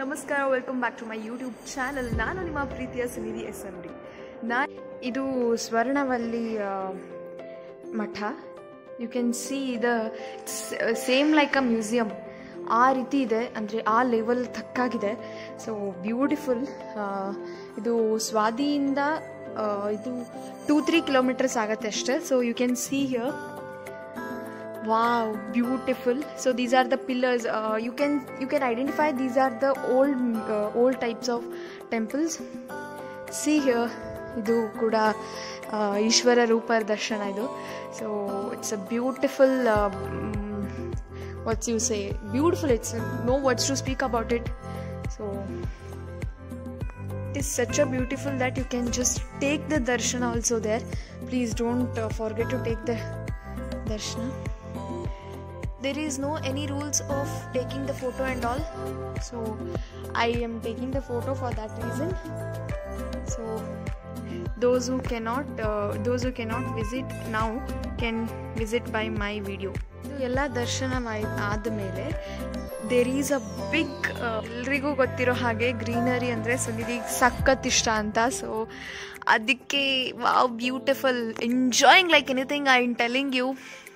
ನಮಸ್ಕಾರ welcome back to my YouTube channel ನಾನು ನಿಮ್ಮ ಪ್ರೀತಿಯ ಸುನಿಧಿ ಎಸ್ ಎಂ ಡಿ ನಾ ಇದು ಸ್ವರ್ಣವಲ್ಲಿ ಆ, ಮಠ you can see the same like a museum ಆ ರೀತಿ ಇದೆ ಅಂದರೆ ಆ ಲೆವೆಲ್ ತಕ್ಕಾಗಿದೆ ಸೊ ಬ್ಯೂಟಿಫುಲ್ ಇದು ಸ್ವಾದಿಯಿಂದ ಆ, ಇದು ಟೂ ತ್ರೀ ಕಿಲೋಮೀಟರ್ಸ್ ಆಗುತ್ತೆ ಅಷ್ಟೇ so you can see here wow beautiful so these are the pillars uh, you can you can identify these are the old uh, old types of temples see here ಇದು ಕೂಡ ಆ, ಈಶ್ವರ ರೂಪ ದರ್ಶನ ಇದು so it's a beautiful what's you say beautiful it's no words to speak about it so it is such a beautiful that you can just take the darshan also there please don't uh, forget to take the darshana there is no any rules of taking the photo and all so i am taking the photo for that reason so those who cannot uh, those who cannot visit now can visit by my video ಇದು ಎಲ್ಲ ದರ್ಶನ ಆದಮೇಲೆ there is a big ಎಲ್ರಿಗೂ ಗೊತ್ತಿರೋ ಹಾಗೆ greenery ಅಂದರೆ ಸುನಿಧಿಗೆ ಸಖತ್ ಇಷ್ಟ ಅಂತ ಸೊ ಅದಕ್ಕೆ wow beautiful enjoying like anything I in telling you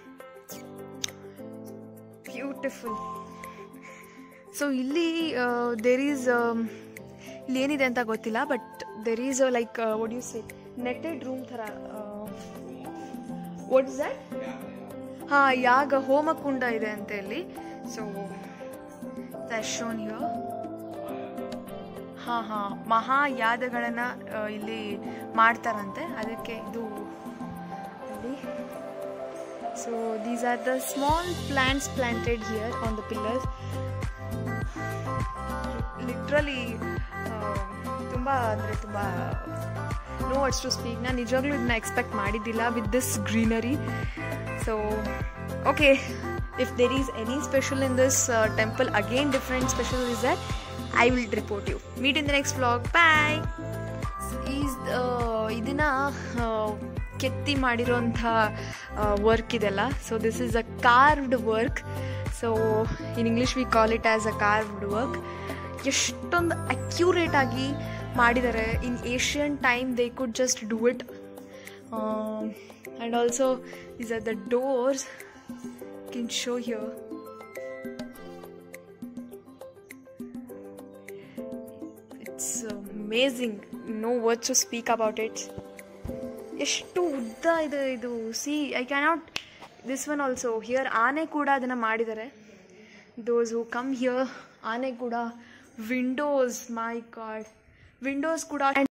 beautiful so ಇಲ್ಲಿ ದೇರ್ ಈಸ್ ಇಲ್ಲಿ ಏನಿದೆ ಅಂತ ಗೊತ್ತಿಲ್ಲ but there is like what you say netted room ಥರ ವಾಟ್ ಇಸ್ ದಟ್ ಹಾಂ ಯಾಗ ಹೋಮಕುಂಡ ಇದೆ ಅಂತ ಇಲ್ಲಿ ಸೊ ಶೋನ್ ಯು ಹಾಂ ಹಾಂ ಮಹಾಯಾಗಗಳನ್ನು ಇಲ್ಲಿ ಮಾಡ್ತಾರಂತೆ ಅದಕ್ಕೆ ಇದು ಅಲ್ಲಿ so these are the small plants planted here on the pillars literally ತುಂಬ ಅಂದರೆ ತುಂಬ ನೋ ವರ್ಡ್ಸ್ ಟು ಸ್ಪೀಕ್ ನಾನು ನಿಜವಾಗ್ಲೂ ಇದನ್ನ ಎಕ್ಸ್ಪೆಕ್ಟ್ ಮಾಡಿದ್ದಿಲ್ಲ with this greenery so okay if there is any special in this temple again different special is that I will report you meet in the next vlog bye is ಇದನ್ನ ಆ, ಕೆತ್ತಿ ಮಾಡಿರೋಂಥ work ಇದೆಲ್ಲ so this is a carved work so in English we call it as a carved work ಎಷ್ಟೊಂದು accurate ಆಗಿ ಮಾಡಿದ್ದಾರೆ in Asian time they could just do it and also these are the doors can show here it's amazing no words to speak about it ಎಷ್ಟು ಉದ್ದ ಇದೆ ಇದು see I cannot this one also here ಆನೆ ಕೂಡ ಅದನ್ನು ಮಾಡಿದ್ದಾರೆ ದೋಸ್ ಹೂ come here ಆನೆ ಕೂಡ ವಿಂಡೋಸ್ ಮೈ ಗಾಡ್ ವಿಂಡೋಸ್ ಕೂಡ